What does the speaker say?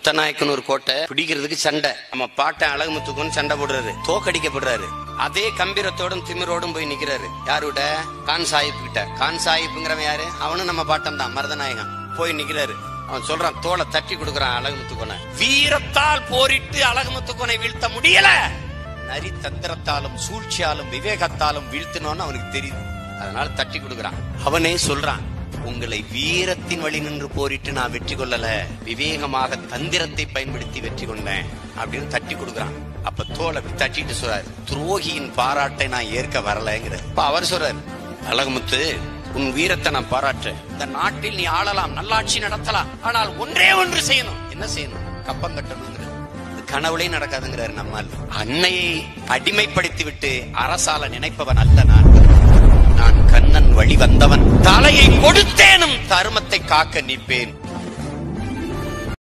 முத்தநாயக்கன் ஒரு கோட்டை பிடிக்கிறதுக்கு சண்டை நம்ம பாட்டன் அழகுமுத்துக்கும் சண்டை போடுறாரு தோக்கடிக்கப்படுறாரு அதே கம்பீரத்தோடும் திமிரோடும் போய் நிக்கிறாரு யாருட கான் சாஹிப் கிட்ட கான் சாஹிப்ங்கிறவன் யாரு அவனும் நம்ம பாட்டம் தான் மருதநாயகன் போய் நிக்கிறாரு அவன் சொல்றான் தோலை தட்டி கொடுக்கறான் அழகுமுத்துக்கோனை வீரத்தால் போரிட்டு அழகுமுத்துக்கோனை வீழ்த்த முடியல நரி தந்திரத்தாலும் சூழ்ச்சியாலும் விவேகத்தாலும் வீழ்த்தணும்னு அவனுக்கு தெரியுது அதனால தட்டி கொடுக்கறான் அவனே சொல்றான் உங்களை வீரத்தின் வழி நின்று போரிட்டு நான் வெற்றி கொள்ளல விவேகமாக தந்திரத்தை பயன்படுத்தி வெற்றி கொண்டேன் அப்படின்னு தட்டி கொடுக்கறான் அப்ப தோலை அப்படி தட்டிட்டு சொல்றாரு துரோகியின் பாராட்டை நான் ஏற்க வரலங்கிறார் அப்ப அவர் சொல்றாரு அழகுமுத்து உன் வீரத்தை நான் பாராட்டுறேன் இந்த நாட்டில் நீ ஆளலாம் நல்லாட்சி நடத்தலாம் ஆனால் ஒன்றே ஒன்று செய்யணும் என்ன செய்யணும் கப்பம் கட்டணுங்கிறது இது கனவுலே நடக்காதுங்கிறாரு நம்மால் அன்னையை அடிமைப்படுத்தி விட்டு அரசால நினைப்பவன் அல்ல நான் நான் கண்ணன் வழி வந்தவன் தலையை கொடுத்தேனும் தருமத்தை காக்க நிற்பேன்